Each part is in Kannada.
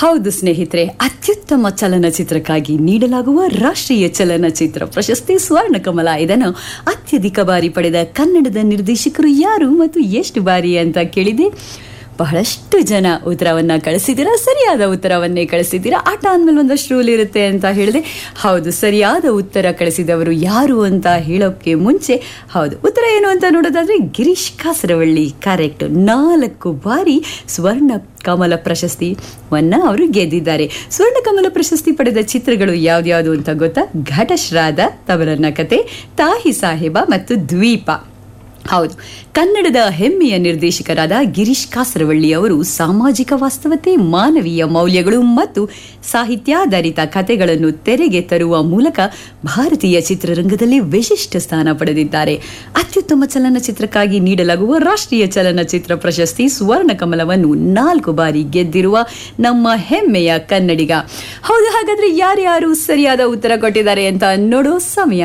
ಹೌದು ಸ್ನೇಹಿತರೆ ಅತ್ಯುತ್ತಮ ಚಲನಚಿತ್ರಕ್ಕಾಗಿ ನೀಡಲಾಗುವ ರಾಷ್ಟ್ರೀಯ ಚಲನಚಿತ್ರ ಪ್ರಶಸ್ತಿ ಸ್ವರ್ಣ ಕಮಲ ಇದನ್ನು ಅತ್ಯಧಿಕ ಬಾರಿ ಪಡೆದ ಕನ್ನಡದ ನಿರ್ದೇಶಕರು ಯಾರು ಮತ್ತು ಎಷ್ಟು ಬಾರಿ ಅಂತ ಕೇಳಿದೆ ಬಹಳಷ್ಟು ಜನ ಉತ್ತರವನ್ನ ಕಳಿಸಿದ್ದೀರಾ ಸರಿಯಾದ ಉತ್ತರವನ್ನೇ ಕಳಿಸಿದ್ದೀರಾ ಆಟ ಅಂದಮೇಲೆ ಒಂದಷ್ಟು ರೂಲ್ ಇರುತ್ತೆ ಅಂತ ಹೇಳಿದೆ ಹೌದು ಸರಿಯಾದ ಉತ್ತರ ಕಳಿಸಿದವರು ಯಾರು ಅಂತ ಹೇಳೋಕ್ಕೆ ಮುಂಚೆ ಹೌದು ಉತ್ತರ ಏನು ಅಂತ ನೋಡೋದಾದ್ರೆ ಗಿರೀಶ್ ಕಾಸರವಳ್ಳಿ ಕರೆಕ್ಟ್ ನಾಲ್ಕು ಬಾರಿ ಸ್ವರ್ಣ ಕಮಲ ಪ್ರಶಸ್ತಿವನ್ನ ಅವರು ಗೆದ್ದಿದ್ದಾರೆ ಸ್ವರ್ಣ ಕಮಲ ಪ್ರಶಸ್ತಿ ಪಡೆದ ಚಿತ್ರಗಳು ಯಾವ್ದ್ಯಾವ್ದು ಅಂತ ಗೊತ್ತಾ ಘಟಶ್ರಾದ ತವರನ್ನ ಕತೆ ತಾಹಿ ಸಾಹೇಬ ಮತ್ತು ದ್ವೀಪ ಹೌದು ಕನ್ನಡದ ಹೆಮ್ಮೆಯ ನಿರ್ದೇಶಕರಾದ ಗಿರೀಶ್ ಕಾಸರವಳ್ಳಿ ಅವರು ಸಾಮಾಜಿಕ ವಾಸ್ತವತೆ ಮಾನವೀಯ ಮೌಲ್ಯಗಳು ಮತ್ತು ಸಾಹಿತ್ಯಾಧಾರಿತ ಕಥೆಗಳನ್ನು ತೆರೆಗೆ ತರುವ ಮೂಲಕ ಭಾರತೀಯ ಚಿತ್ರರಂಗದಲ್ಲಿ ವಿಶಿಷ್ಟ ಸ್ಥಾನ ಪಡೆದಿದ್ದಾರೆ ಅತ್ಯುತ್ತಮ ಚಲನಚಿತ್ರಕ್ಕಾಗಿ ನೀಡಲಾಗುವ ರಾಷ್ಟ್ರೀಯ ಚಲನಚಿತ್ರ ಪ್ರಶಸ್ತಿ ಸ್ವರ್ಣ ಕಮಲವನ್ನು ನಾಲ್ಕು ಬಾರಿ ಗೆದ್ದಿರುವ ನಮ್ಮ ಹೆಮ್ಮೆಯ ಕನ್ನಡಿಗ ಹೌದು ಹಾಗಾದ್ರೆ ಯಾರ್ಯಾರು ಸರಿಯಾದ ಉತ್ತರ ಕೊಟ್ಟಿದ್ದಾರೆ ಅಂತ ನೋಡೋ ಸಮಯ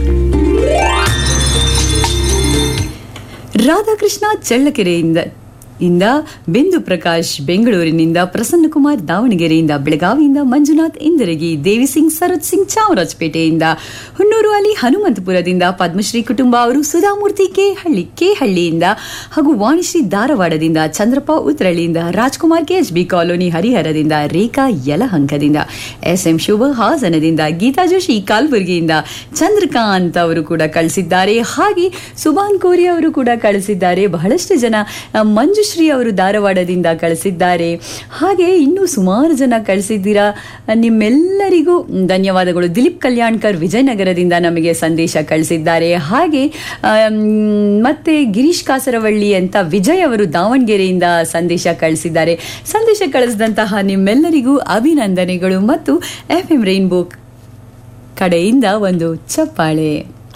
ರಾಧಾಕೃಷ್ಣ ಚಳ್ಳಕೆರೆಯಿಂದ ಇಂದ ಬಿಂದು ಪ್ರಕಾಶ್ ಬೆಂಗಳೂರಿನಿಂದ ಪ್ರಸನ್ನಕುಮಾರ್ ದಾವಣಗೆರೆಯಿಂದ ಬೆಳಗಾವಿಯಿಂದ ಮಂಜುನಾಥ್ ಇಂದರಗಿ ದೇವಿಸಿಂಗ್ ಸರತ್ ಸಿಂಗ್ ಚಾಮರಾಜಪೇಟೆಯಿಂದ ಹುಣ್ಣೂರು ಅಲಿ ಹನುಮಂತಪುರದಿಂದ ಪದ್ಮಶ್ರೀ ಕುಟುಂಬ ಅವರು ಸುಧಾಮೂರ್ತಿ ಕೆ ಹಳ್ಳಿ ಕೆ ಹಳ್ಳಿಯಿಂದ ಹಾಗೂ ವಾಣಿಶ್ರೀ ಧಾರವಾಡದಿಂದ ಚಂದ್ರಪ್ಪ ಉತ್ರಳ್ಳಿಯಿಂದ Rajkumar K H B colony ಹರಿಹರದಿಂದ ರೇಖಾ ಯಲಹಂಕದಿಂದ ಎಸ್ ಎಂ ಶುಭ ಹಾಸನದಿಂದ ಗೀತಾ ಜೋಶಿ ಕಾಲ್ಬುರ್ಗಿಯಿಂದ ಚಂದ್ರಕಾಂತ್ ಅವರು ಕೂಡ ಕಳಿಸಿದ್ದಾರೆ ಹಾಗೆ ಸುಭಾನ್ ಕೋರಿ ಅವರು ಕೂಡ ಕಳಿಸಿದ್ದಾರೆ ಬಹಳಷ್ಟು ಜನ ಆ, ಮಂಜುಶ್ರೀ ಅವರು ಧಾರವಾಡದಿಂದ ಕಳಿಸಿದ್ದಾರೆ ಹಾಗೆ ಇನ್ನೂ ಸುಮಾರು ಜನ ಕಳಿಸಿದ್ದೀರಾ ನಿಮ್ಮೆಲ್ಲರಿಗೂ ಧನ್ಯವಾದಗಳು ದಿಲೀಪ್ ಕಲ್ಯಾಣ್ಕರ್ ವಿಜಯನಗರದಿಂದ ನಮಗೆ ಸಂದೇಶ ಕಳಿಸಿದ್ದಾರೆ ಹಾಗೆ ಆಮ್, ಮತ್ತೆ ಗಿರೀಶ್ ಕಾಸರವಳ್ಳಿ ಅಂತ ವಿಜಯ್ ಅವರು ದಾವಣಗೆರೆಯಿಂದ ಸಂದೇಶ ಕಳಿಸಿದ್ದಾರೆ ಸಂದೇಶ ಕಳಿಸಿದಂತಹ ನಿಮ್ಮೆಲ್ಲರಿಗೂ ಅಭಿನಂದನೆಗಳು ಮತ್ತು ಎಫ್ ಎಂ ರೈನ್ಬೋ ಕಡೆಯಿಂದ ಒಂದು ಚಪ್ಪಾಳೆ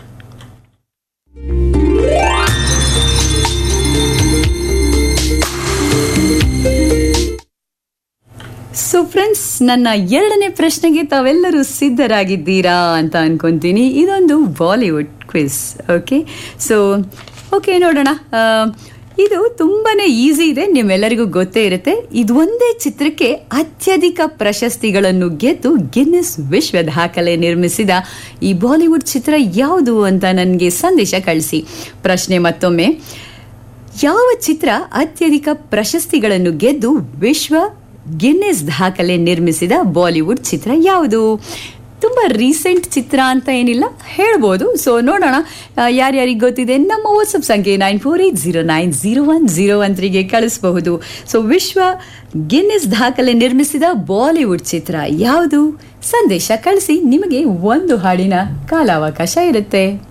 ಸೊ ಫ್ರೆಂಡ್ಸ್ ನನ್ನ ಎರಡನೇ ಪ್ರಶ್ನೆಗೆ ತಾವೆಲ್ಲರೂ ಸಿದ್ಧರಾಗಿದ್ದೀರಾ ಅಂತ ಅನ್ಕೊಂತೀನಿ ಇದೊಂದು Bollywood quiz okay so okay ನೋಡೋಣ ಆ, ಇದು ತುಂಬಾನೇ ಈಸಿ ಇದೆ ನಿಮ್ಮೆಲ್ಲರಿಗೂ ಗೊತ್ತೇ ಇರುತ್ತೆ ಇದು ಒಂದೇ ಚಿತ್ರಕ್ಕೆ ಅತ್ಯಧಿಕ ಪ್ರಶಸ್ತಿಗಳನ್ನು ಗೆದ್ದು ಗಿನ್ನೆಸ್ ವಿಶ್ವ ದಾಖಲೆ ನಿರ್ಮಿಸಿದ ಈ ಬಾಲಿವುಡ್ ಚಿತ್ರ ಯಾವುದು ಅಂತ ನನಗೆ ಸಂದೇಶ ಕಳಿಸಿ ಪ್ರಶ್ನೆ ಮತ್ತೊಮ್ಮೆ ಯಾವ ಚಿತ್ರ ಅತ್ಯಧಿಕ ಪ್ರಶಸ್ತಿಗಳನ್ನು ಗೆದ್ದು ವಿಶ್ವ ಗಿನ್ನೆಸ್ ದಾಖಲೆ ನಿರ್ಮಿಸಿದ ಬಾಲಿವುಡ್ ಚಿತ್ರ ಯಾವುದು ತುಂಬಾ ರೀಸೆಂಟ್ ಚಿತ್ರ ಅಂತ ಏನಿಲ್ಲ ಹೇಳ್ಬೋದು ಸೊ ನೋಡೋಣ ಆ, ಯಾರ್ಯಾರಿಗೆ ಗೊತ್ತಿದೆ ನಮ್ಮ ವಾಟ್ಸಪ್ ಸಂಖ್ಯೆ nine four eight zero nine zero one zero one ತ್ರೀಗೆ ಕಳಿಸಬಹುದು ಸೊ ವಿಶ್ವ ಗಿನ್ನೆಸ್ ದಾಖಲೆ ನಿರ್ಮಿಸಿದ ಬಾಲಿವುಡ್ ಚಿತ್ರ ಯಾವುದು ಸಂದೇಶ ಕಳಿಸಿ ನಿಮಗೆ ಒಂದು ಹಾಡಿನ ಕಾಲಾವಕಾಶ ಇರುತ್ತೆ